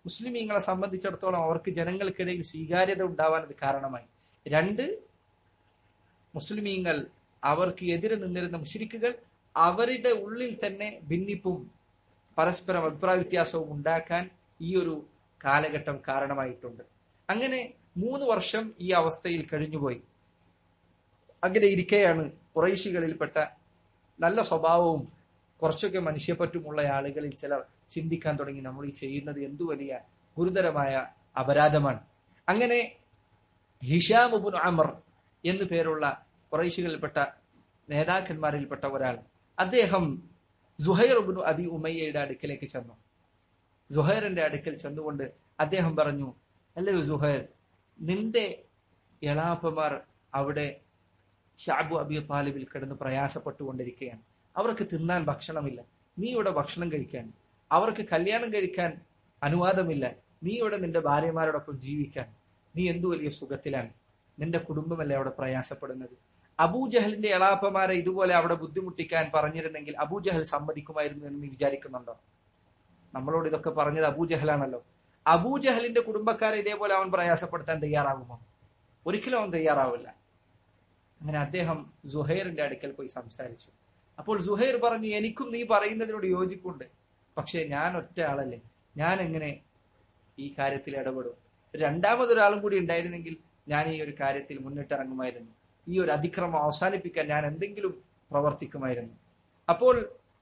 മുസ്ലിമീങ്ങളെ സംബന്ധിച്ചിടത്തോളം അവർക്ക് ജനങ്ങൾക്കിടയിൽ സ്വീകാര്യത ഉണ്ടാവാൻ അത് കാരണമായി രണ്ട് മുസ്ലിമീങ്ങൾ അവർക്ക് എതിരെ നിന്നിരുന്ന മുഷരിക്കുകൾ അവരുടെ ഉള്ളിൽ തന്നെ ഭിന്നിപ്പും പരസ്പരം അഭിപ്രായ വ്യത്യാസവും ഉണ്ടാക്കാൻ ഈ ഒരു കാലഘട്ടം കാരണമായിട്ടുണ്ട് അങ്ങനെ മൂന്ന് വർഷം ഈ അവസ്ഥയിൽ കഴിഞ്ഞുപോയി അങ്ങനെ ഇരിക്കെയാണ് കുറൈശികളിൽപ്പെട്ട നല്ല സ്വഭാവവും കുറച്ചൊക്കെ മനുഷ്യപ്പറ്റുമുള്ള ആളുകളിൽ ചിലർ ചിന്തിക്കാൻ തുടങ്ങി നമ്മൾ ഈ ചെയ്യുന്നത് എന്തു വലിയ ഗുരുതരമായ അപരാധമാണ് അങ്ങനെ ഹിഷാമുബുൻ അമർ എന്നു പേരുള്ള കുറൈശികളിൽപ്പെട്ട നേതാക്കന്മാരിൽപ്പെട്ട ഒരാൾ അദ്ദേഹം സുഹൈറുബുനു അബി ഉമയ്യയുടെ അടുക്കലേക്ക് ചെന്നു സുഹൈറിന്റെ അടുക്കൽ ചെന്നുകൊണ്ട് അദ്ദേഹം പറഞ്ഞു അല്ലയോ സുഹൈർ നിന്റെ എളാപ്പമാർ അവിടെ ഷാബു അബി താലിബിൽ കിടന്ന് പ്രയാസപ്പെട്ടുകൊണ്ടിരിക്കുകയാണ് അവർക്ക് തിന്നാൻ ഭക്ഷണമില്ല നീ ഇവിടെ ഭക്ഷണം കഴിക്കാൻ അവർക്ക് കല്യാണം കഴിക്കാൻ അനുവാദമില്ല നീ ഇവിടെ നിന്റെ ഭാര്യമാരോടൊപ്പം ജീവിക്കാൻ നീ എന്തു വലിയ സുഖത്തിലാണ് നിന്റെ കുടുംബമല്ലേ അവിടെ പ്രയാസപ്പെടുന്നത് അബൂജഹലിന്റെ എളാപ്പമാരെ ഇതുപോലെ അവിടെ ബുദ്ധിമുട്ടിക്കാൻ പറഞ്ഞിരുന്നെങ്കിൽ അബൂജഹൽ സമ്മതിക്കുമായിരുന്നു എന്ന് നീ വിചാരിക്കുന്നുണ്ടോ നമ്മളോട് ഇതൊക്കെ പറഞ്ഞത് അബൂജഹലാണല്ലോ അബൂജഹലിന്റെ കുടുംബക്കാരെ ഇതേപോലെ അവൻ പ്രയാസപ്പെടുത്താൻ തയ്യാറാകുമോ ഒരിക്കലും അവൻ തയ്യാറാവില്ല അങ്ങനെ അദ്ദേഹം സുഹൈറിന്റെ അടുക്കൽ പോയി സംസാരിച്ചു അപ്പോൾ സുഹൈർ പറഞ്ഞു എനിക്കും നീ പറയുന്നതിനോട് യോജിപ്പുണ്ട് പക്ഷേ ഞാൻ ഒറ്റ ആളല്ലേ ഞാൻ എങ്ങനെ ഈ കാര്യത്തിൽ ഇടപെടും രണ്ടാമതൊരാളും കൂടി ഉണ്ടായിരുന്നെങ്കിൽ ഞാൻ ഈ ഒരു കാര്യത്തിൽ മുന്നിട്ടിറങ്ങുമായിരുന്നു ഈ ഒരു അതിക്രമം അവസാനിപ്പിക്കാൻ ഞാൻ എന്തെങ്കിലും പ്രവർത്തിക്കുമായിരുന്നു അപ്പോൾ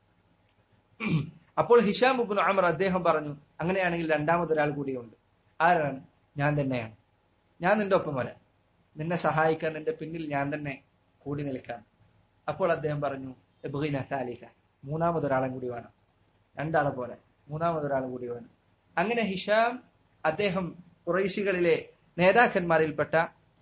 അപ്പോൾ ഹിഷാം ഉബുൻ അമർ അദ്ദേഹം പറഞ്ഞു അങ്ങനെയാണെങ്കിൽ രണ്ടാമതൊരാൾ കൂടിയുണ്ട് ആരാണ് ഞാൻ തന്നെയാണ് ഞാൻ നിന്റെ ഒപ്പം വരാം നിന്നെ സഹായിക്കാൻ നിന്റെ പിന്നിൽ ഞാൻ തന്നെ കൂടി നിൽക്കാം അപ്പോൾ അദ്ദേഹം പറഞ്ഞു എബുഹിന സാലിസ മൂന്നാമതൊരാളും കൂടി വേണം രണ്ടാളെ പോലെ മൂന്നാമതൊരാളും കൂടി വേണം അങ്ങനെ ഹിഷാം അദ്ദേഹം കുറൈശികളിലെ നേതാക്കന്മാരിൽപ്പെട്ട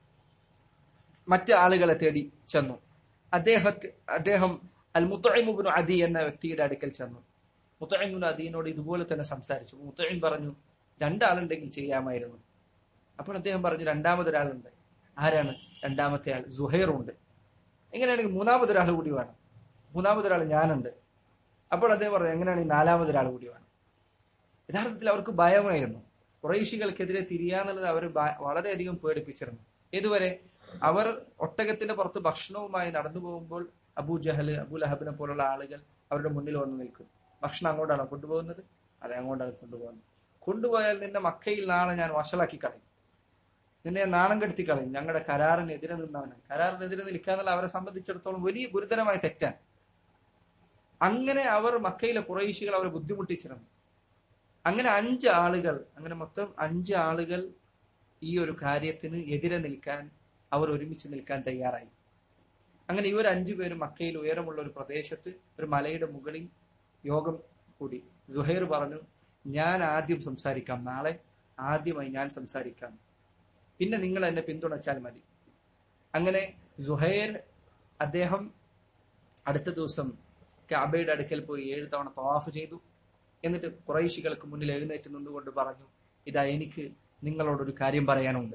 മറ്റ് ആളുകളെ തേടി ചെന്നു അദ്ദേഹത്തെ അദ്ദേഹം അൽ മുത്തൈമുബിനു അദി എന്ന വ്യക്തിയുടെ അടുക്കൽ ചെന്നു മുത്തൈമുബിനു അദീനോട് ഇതുപോലെ തന്നെ സംസാരിച്ചു മുത്തൈൻ പറഞ്ഞു രണ്ടാളുണ്ടെങ്കിൽ ചെയ്യാമായിരുന്നു അപ്പോൾ അദ്ദേഹം പറഞ്ഞു രണ്ടാമതൊരാളുണ്ട് ആരാണ് രണ്ടാമത്തെ ആൾ സുഹൈറുണ്ട് എങ്ങനെയാണെങ്കിൽ മൂന്നാമതൊരാൾ കൂടി വേണം മൂന്നാമതൊരാൾ ഞാനുണ്ട് അപ്പോൾ അദ്ദേഹം പറഞ്ഞു എങ്ങനെയാണെങ്കിൽ നാലാമതൊരാൾ കൂടി വേണം യഥാർത്ഥത്തിൽ അവർക്ക് ഭയമായിരുന്നു കുറേശികൾക്കെതിരെ തിരിയാന്നുള്ളത് അവർ വളരെയധികം പേടിപ്പിച്ചിരുന്നു ഇതുവരെ അവർ ഒട്ടകത്തിന്റെ പുറത്ത് ഭക്ഷണവുമായി നടന്നു പോകുമ്പോൾ അബൂ ജഹൽ അബൂ ലഹബിനെ പോലുള്ള ആളുകൾ അവരുടെ മുന്നിൽ വന്ന് നിൽക്കും ഭക്ഷണം അങ്ങോട്ടാണ് കൊണ്ടുപോകുന്നത് അതെ അങ്ങോട്ടാണ് കൊണ്ടുപോകുന്നത് കൊണ്ടുപോയാൽ നിന്നെ മക്കയിൽ നാളെ ഞാൻ വഷളാക്കി കളയും നിന്നെ നാണം കെടുത്തി കളയും ഞങ്ങളുടെ കരാറിനെതിരെ നിന്നവനാണ് കരാറിനെതിരെ നിൽക്കാന്നുള്ള അവരെ സംബന്ധിച്ചിടത്തോളം വലിയ ഗുരുതരമായ തെറ്റാണ് അങ്ങനെ അവർ മക്കയിലെ കുറേശികൾ അവരെ ബുദ്ധിമുട്ടിച്ചിരുന്നു അങ്ങനെ അഞ്ച് ആളുകൾ അങ്ങനെ മൊത്തം അഞ്ച് ആളുകൾ ഈ ഒരു കാര്യത്തിന് എതിരെ നിൽക്കാൻ അവർ ഒരുമിച്ച് നിൽക്കാൻ തയ്യാറായി അങ്ങനെ ഇവർ അഞ്ചു പേരും മക്കയിൽ ഉയരമുള്ള ഒരു പ്രദേശത്ത് ഒരു മലയുടെ മുകളിൽ യോഗം കൂടി സുഹൈർ പറഞ്ഞു ഞാൻ ആദ്യം സംസാരിക്കാം നാളെ ആദ്യമായി ഞാൻ സംസാരിക്കാം പിന്നെ നിങ്ങൾ എന്നെ പിന്തുണച്ചാൽ മതി അങ്ങനെ സുഹൈർ അദ്ദേഹം അടുത്ത ദിവസം കാബയുടെ അടുക്കൽ പോയി ഏഴ് തവണ തവാഫ് ചെയ്തു എന്നിട്ട് കുറൈശികൾക്ക് മുന്നിൽ എഴുന്നേറ്റ് നിന്നുകൊണ്ട് പറഞ്ഞു ഇതാ എനിക്ക് നിങ്ങളോടൊരു കാര്യം പറയാനുണ്ട്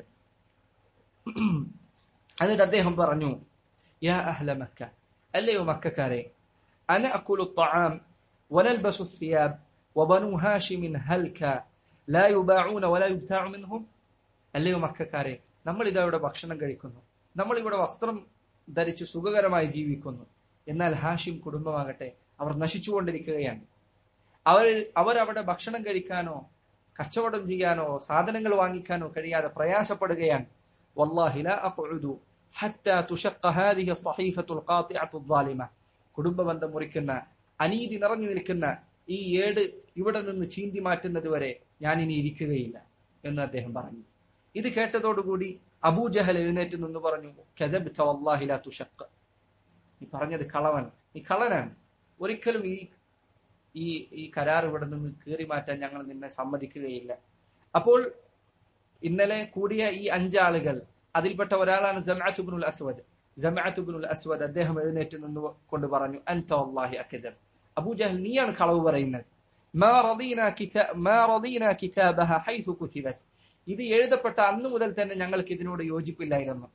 എന്നിട്ട് അദ്ദേഹം പറഞ്ഞു യാ അഹ്ല മക്ക അല്ലയോ മക്കാരെ അന അക്കുലു الطعام ونلبس الثياب وبنو هاشم هلك لا يباعون ولا يبتاع منهم അല്ലയോ മക്കാരെ നമ്മൾ ഇതാ ഇവിടെ ഭക്ഷണം കഴിക്കുന്നു നമ്മൾ ഇവിടെ വസ്ത്രം ധരിച്ച് സുഖകരമായി ജീവിക്കുന്നു എന്നാൽ ഹാഷിം കുടുംബമാകട്ടെ അവർ നശിച്ചുകൊണ്ടിരിക്കുകയാണ് അവർ അവരവിടെ ഭക്ഷണം കഴിക്കാനോ കച്ചവടം ചെയ്യാനോ സാധനങ്ങൾ വാങ്ങിക്കാനോ കഴിയാതെ പ്രയാസപ്പെടുകയാണ് കുടുംബബന്ധം മുറിക്കുന്ന അനീതി നിറഞ്ഞു നിൽക്കുന്ന ഈ ഏട് ഇവിടെ നിന്ന് ചീന്തി മാറ്റുന്നത് വരെ ഞാൻ ഇനി ഇരിക്കുകയില്ല എന്ന് അദ്ദേഹം പറഞ്ഞു ഇത് കേട്ടതോടുകൂടി അബൂജഹൽ എഴുന്നേറ്റ് നിന്ന് പറഞ്ഞു തുഷക്ക് നീ പറഞ്ഞത് കളവൻ നീ കളനാണ് ഒരിക്കലും ഈ ഈ ഈ കരാർ ഇവിടെ നിന്ന് കീറി മാറ്റാൻ ഞങ്ങൾ നിന്നെ സമ്മതിക്കുകയില്ല അപ്പോൾ ഇന്നലെ കൂടിയ ഈ അഞ്ചാളുകൾ അതിൽപ്പെട്ട ഒരാളാണ് ജമാഅത്തുബിനുൽ അസ്വദ് ജമാഅത്തുബിനുൽ അസ്വദ് അദ്ദേഹം എഴുന്നേറ്റ് നിന്ന് കൊണ്ട് പറഞ്ഞു അൻത വല്ലാഹി അക്കദർ അബൂജഹൽ നീയാണ് കളവ് പറയുന്നത് ഇത് എഴുതപ്പെട്ട അന്നു മുതൽ തന്നെ ഞങ്ങൾക്ക് ഇതിനോട് യോജിപ്പില്ലായിരുന്നു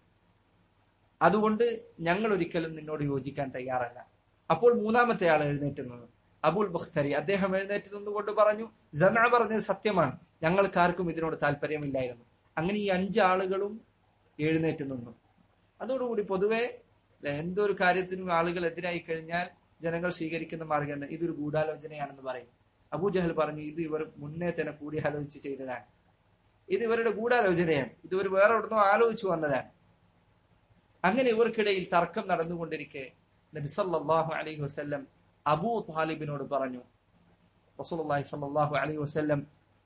അതുകൊണ്ട് ഞങ്ങൾ ഒരിക്കലും നിന്നോട് യോജിക്കാൻ തയ്യാറല്ല അപ്പോൾ മൂന്നാമത്തെ ആൾ എഴുന്നേറ്റ് നിന്നു അബുൽ ബുഖ്തരി അദ്ദേഹം എഴുന്നേറ്റ് നിന്നുകൊണ്ട് പറഞ്ഞു ജമ പറഞ്ഞത് സത്യമാണ് ഞങ്ങൾക്കാർക്കും ഇതിനോട് താല്പര്യമില്ലായിരുന്നു അങ്ങനെ ഈ അഞ്ചാളുകളും എഴുന്നേറ്റ് നിന്നു അതോടുകൂടി പൊതുവെ എന്തൊരു കാര്യത്തിനും ആളുകൾ എതിരായി കഴിഞ്ഞാൽ ജനങ്ങൾ സ്വീകരിക്കുന്ന മാർഗം എന്താ? ഇതൊരു ഗൂഢാലോചനയാണെന്ന് പറയും അബൂജഹൽ പറഞ്ഞു ഇത് ഇവർ മുന്നേ തന്നെ കൂടിയാലോചിച്ച് ചെയ്തതാണ് ഇത് ഇവരുടെ ഗൂഢാലോചനയാണ് ഇത് ഇവർ വേറെ എവിടുന്നോ ആലോചിച്ചു വന്നതാണ് അങ്ങനെ ഇവർക്കിടയിൽ തർക്കം നടന്നുകൊണ്ടിരിക്കെ നബി സല്ലല്ലാഹു അലൈഹി വസല്ലം അബൂ താലിബിനോട് പറഞ്ഞു റസൂലുള്ളാഹി സല്ലല്ലാഹു അലൈഹി വസല്ലം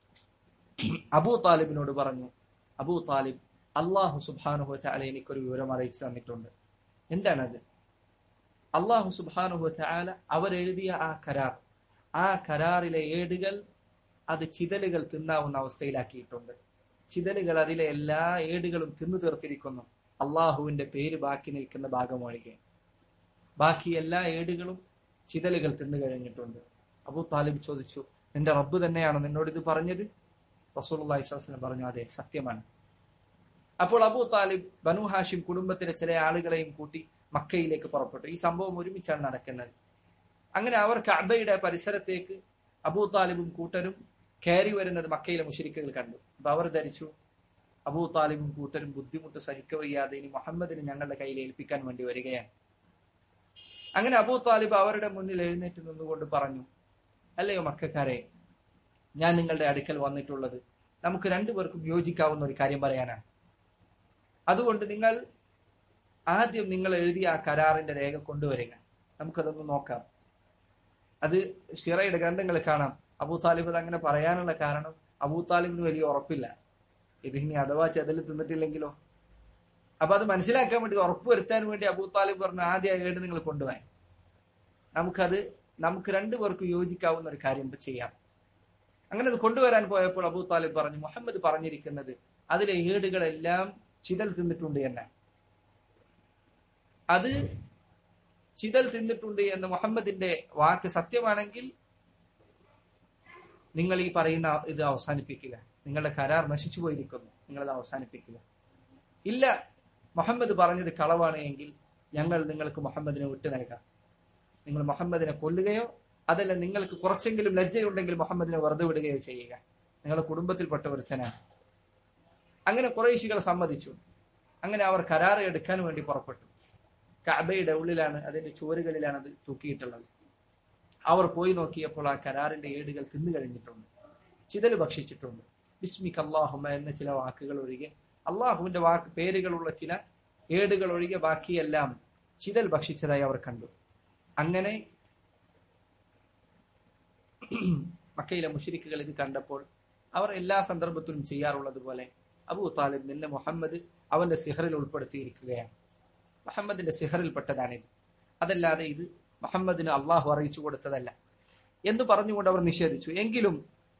അബൂ താലിബിനോട് പറഞ്ഞു അബൂ താലിബ് അള്ളാഹു സുബ്ഹാനഹു വതആല എനിക്കൊരു വിവരം അറിയിച്ചു തന്നിട്ടുണ്ട് എന്താണത് അള്ളാഹു സുബ്ഹാനഹു വതആല അവരെഴുതിയ ആ കരാർ ആ കരാറിലെ ഏടുകൾ അത് ചിതലുകൾ തിന്നാവുന്ന അവസ്ഥയിലാക്കിയിട്ടുണ്ട് ചിതലുകൾ അതിലെ എല്ലാ ഏടുകളും തിന്നു തീർത്തിരിക്കുന്നു അള്ളാഹുവിന്റെ പേര് ബാക്കി നിൽക്കുന്ന ഭാഗം ഒഴികെ ബാക്കി എല്ലാ ഏടുകളും ചിതലുകൾ തിന്നു കഴിഞ്ഞിട്ടുണ്ട് അബൂ താലിബ് ചോദിച്ചു നിന്റെ റബ്ബ് തന്നെയാണോ നിന്നോട് ഇത് പറഞ്ഞത് റസൂലുള്ളാഹി സ്വല്ലല്ലാഹു അലൈഹി വസല്ലം പറഞ്ഞു അതെ സത്യമാണ് അപ്പോൾ അബൂ താലിബ് ബനു ഹാഷിം കുടുംബത്തിലെ ചില ആളുകളെയും കൂട്ടി മക്കയിലേക്ക് പുറപ്പെട്ടു ഈ സംഭവം ഒരുമിച്ചാണ് നടക്കുന്നത് അങ്ങനെ അവർ കഅബയുടെ പരിസരത്തേക്ക് അബൂ താലിബും കൂട്ടരും കയറി വരുന്നത് മക്കയിലെ മുഷരിക്കുകൾ കണ്ടു അപ്പൊ അവർ ധരിച്ചു അബൂ താലിബും കൂട്ടരും ബുദ്ധിമുട്ട് സഹിക്കവയ്യാതെ ഇനി മുഹമ്മദിന് ഞങ്ങളുടെ കയ്യിൽ ഏൽപ്പിക്കാൻ വേണ്ടി വരികയാണ് അങ്ങനെ അബൂ താലിബ് അവരുടെ മുന്നിൽ എഴുന്നേറ്റ് നിന്നുകൊണ്ട് പറഞ്ഞു അല്ലയോ മക്കാരെ ഞാൻ നിങ്ങളുടെ അടുക്കൽ വന്നിട്ടുള്ളത് നമുക്ക് രണ്ടുപേർക്കും യോജിക്കാവുന്ന ഒരു കാര്യം പറയാനാണ് അതുകൊണ്ട് നിങ്ങൾ ആദ്യം നിങ്ങൾ എഴുതിയ ആ കരാറിന്റെ രേഖ കൊണ്ടുവരിക നമുക്കതൊന്ന് നോക്കാം അത് ഷിറയുടെ ഗ്രന്ഥങ്ങളിൽ കാണാം അബൂ താലിബ് അത് അങ്ങനെ പറയാനുള്ള കാരണം അബൂ താലിബിന് വലിയ ഉറപ്പില്ല ഇത് ഇനി അഥവാ ചെതൽ തിന്നിട്ടില്ലെങ്കിലോ അപ്പൊ അത് മനസ്സിലാക്കാൻ വേണ്ടി ഉറപ്പ് വരുത്താൻ വേണ്ടി അബൂ താലിബ് പറഞ്ഞു ആദ്യ ഏട് നിങ്ങൾ കൊണ്ടുപോയി നമുക്കത് നമുക്ക് രണ്ടുപേർക്കും യോജിക്കാവുന്ന ഒരു കാര്യം ചെയ്യാം അങ്ങനെ അത് കൊണ്ടുവരാൻ പോയപ്പോൾ അബൂ താലിബ് പറഞ്ഞു മുഹമ്മദ് പറഞ്ഞിരിക്കുന്നത് അതിലെ ഏടുകളെല്ലാം ചിതൽ തിന്നിട്ടുണ്ട് എന്ന് അത് ചിതൽ തിന്നിട്ടുണ്ട് എന്ന് മുഹമ്മദിന്റെ വാക്ക് സത്യമാണെങ്കിൽ നിങ്ങൾ ഈ പറയുന്ന ഇത് അവസാനിപ്പിക്കുക നിങ്ങളുടെ കരാർ നശിച്ചു പോയിരിക്കുന്നു നിങ്ങളത് അവസാനിപ്പിക്കുക ഇല്ല മുഹമ്മദ് പറഞ്ഞത് കളവാണ് എങ്കിൽ ഞങ്ങൾ നിങ്ങൾക്ക് മുഹമ്മദിനെ വിട്ടു നൽകാം നിങ്ങൾ മുഹമ്മദിനെ കൊല്ലുകയോ അതല്ല നിങ്ങൾക്ക് കുറച്ചെങ്കിലും ലജ്ജയുണ്ടെങ്കിൽ മുഹമ്മദിനെ വെറുതെ വിടുകയോ ചെയ്യുക നിങ്ങളുടെ കുടുംബത്തിൽപ്പെട്ട ഒരുത്തനാണ് അങ്ങനെ കുറേശികൾ സമ്മതിച്ചു അങ്ങനെ അവർ കരാർ എടുക്കാൻ വേണ്ടി പുറപ്പെട്ടു കഅബയുടെ ഉള്ളിലാണ് അതിന്റെ ചുവരുകളിലാണ് അത് തൂക്കിയിട്ടുള്ളത് അവർ പോയി നോക്കിയപ്പോൾ ആ കരാറിന്റെ ഏടുകൾ തിന്നു കഴിഞ്ഞിട്ടുണ്ട് ചിതൽ ഭക്ഷിച്ചിട്ടുണ്ട് ബിസ്മിക് അള്ളാഹുമ എന്ന ചില വാക്കുകൾ ഒഴികെ അള്ളാഹുവിന്റെ വാക്ക് പേരുകളുള്ള ചില ഏടുകൾ ഒഴികെ ബാക്കിയെല്ലാം ചിതൽ ഭക്ഷിച്ചതായി അവർ കണ്ടു അങ്ങനെ മക്കയിലെ മുഷരിക്കുകൾ ഇത് കണ്ടപ്പോൾ അവർ എല്ലാ സന്ദർഭത്തിലും ചെയ്യാറുള്ളത് പോലെ അബൂ താലിബ് നിന്നെ മുഹമ്മദ് അവന്റെ സിഹറിൽ ഉൾപ്പെടുത്തിയിരിക്കുകയാണ് മുഹമ്മദിന്റെ സിഹറിൽപ്പെട്ടതാണിത് അതല്ലാതെ ഇത് മുഹമ്മദിന് അള്ളാഹു അറിയിച്ചു കൊടുത്തതല്ല എന്ന് പറഞ്ഞുകൊണ്ട് അവർ നിഷേധിച്ചു എങ്കിലും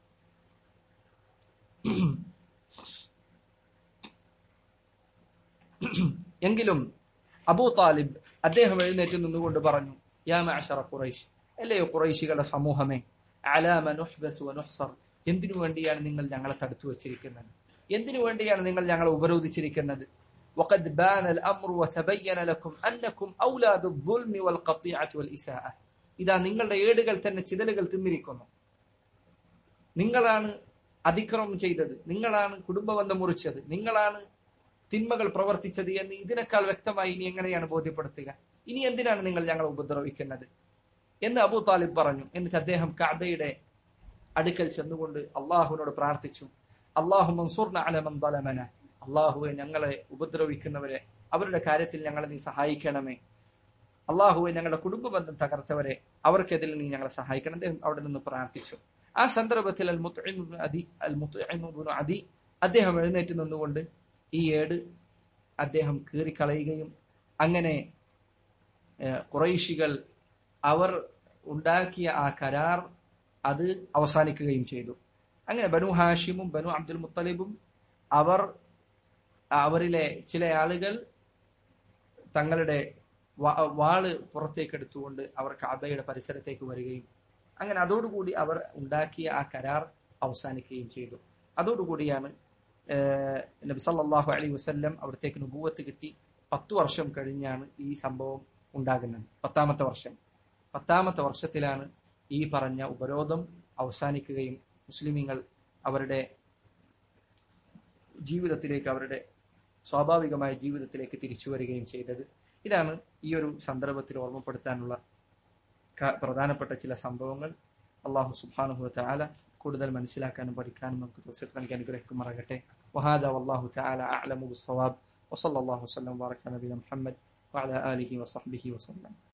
എങ്കിലും അബൂ താലിബ് അദ്ദേഹം എഴുന്നേറ്റ് നിന്നുകൊണ്ട് പറഞ്ഞു യാ മഅശറ ഖുറൈശ് അല്ലയോ ഖുറൈശികളുടെ സമൂഹമേ അലാമ നുഹ്ബസ് വനുഹ്സർ എന്തിനു വേണ്ടിയാണ് നിങ്ങൾ ഞങ്ങളെ തടുത്തു വച്ചിരിക്കുന്നത് എന്തിനു വേണ്ടിയാണ് നിങ്ങൾ ഞങ്ങളെ ഉപരോധിച്ചിരിക്കുന്നത് وقد بان الأمر وتبين لكم أنكم أولى بالظلم والقطيعة والإساءة ഇതാ നിങ്ങളുടെ ഏടുകൾ തന്നെ ചിതലുകൾ തിന്നിരിക്കുന്നു നിങ്ങളാണ് അതിക്രമം ചെയ്തത് നിങ്ങളാണ് കുടുംബബന്ധം മുറിച്ചത് നിങ്ങളാണ് തിന്മകൾ പ്രവർത്തിച്ചത് എന്ന് ഇതിനേക്കാൾ വ്യക്തമായി ഇനി എങ്ങനെയാണ് ബോധ്യപ്പെടുത്തുക ഇനി എന്തിനാണ് നിങ്ങൾ ഞങ്ങളെ ഉപദ്രവിക്കുന്നത് എന്ന് അബൂ താലിബ് പറഞ്ഞു എന്നിട്ട് അദ്ദേഹം കാബയുടെ അടുക്കൽ ചെന്നുകൊണ്ട് അള്ളാഹുവിനോട് പ്രാർത്ഥിച്ചു അള്ളാഹു മൻസൂർന അലമൻ ബലമന അള്ളാഹുവെ ഞങ്ങളെ ഉപദ്രവിക്കുന്നവരെ അവരുടെ കാര്യത്തിൽ ഞങ്ങളെ നീ സഹായിക്കണമേ അള്ളാഹുവെ ഞങ്ങളുടെ കുടുംബ ബന്ധം തകർത്തവരെ അവർക്കെതിൽ നീ ഞങ്ങളെ സഹായിക്കണം അദ്ദേഹം അവിടെ നിന്ന് പ്രാർത്ഥിച്ചു ആ സന്ദർഭത്തിൽ അൽ മുത്തഇമുബ്നു അദി അൽ മുത്തഇമുബ്നു അദി അദ്ദേഹം എഴുന്നേറ്റ് നിന്നുകൊണ്ട് ഈ ഏട് അദ്ദേഹം കീറിക്കളയുകയും അങ്ങനെ കുറൈശികൾ അവർ ഉണ്ടാക്കിയ ആ കരാർ അത് അവസാനിക്കുകയും ചെയ്തു അങ്ങനെ ബനു ഹാഷിമും ബനു അബ്ദുൽ മുത്തലിബും അവർ അവരിലെ ചില ആളുകൾ തങ്ങളുടെ വാള് പുറത്തേക്ക് എടുത്തുകൊണ്ട് അവർ കാബയുടെ പരിസരത്തേക്ക് വരികയും അങ്ങനെ അതോടുകൂടി അവർ ഉണ്ടാക്കിയ ആ കരാർ അവസാനിക്കുകയും ചെയ്തു അതോടുകൂടിയാണ് നബി സല്ലല്ലാഹു അലൈഹി വസല്ലം അവിടത്തേക്ക് നുബൂവത്ത് കിട്ടി പത്തു വർഷം കഴിഞ്ഞാണ് ഈ സംഭവം ഉണ്ടാകുന്നത് പത്താമത്തെ വർഷം പത്താമത്തെ വർഷത്തിലാണ് ഈ പറഞ്ഞ ഉപരോധം അവസാനിക്കുകയും മുസ്ലിമീങ്ങൾ അവരുടെ ജീവിതത്തിലേക്ക് അവരുടെ സ്വാഭാവികമായ ജീവിതത്തിലേക്ക് തിരിച്ചു വരികയും ചെയ്തത് ഇതാണ് ഈ ഒരു സന്ദർഭത്തിൽ ഓർമ്മപ്പെടുത്താനുള്ള ക- പ്രധാനപ്പെട്ട ചില സംഭവങ്ങൾ അള്ളാഹു സുബ്ഹാനഹു തആല കൂടുതൽ മനസ്സിലാക്കാനും പഠിക്കാനും നമുക്ക് തൗഫീഖ് നൽകി അനുഗ്രഹിക്കുമാറാകട്ടെ വഹാദ വല്ലാഹു തആല അഅലമു ബിസ്സവാബ് വസല്ലല്ലാഹു വസല്ലം വബറക നബിന മുഹമ്മദ് വഅലാ ആലിഹി വസഹ്ബിഹി വസല്ലം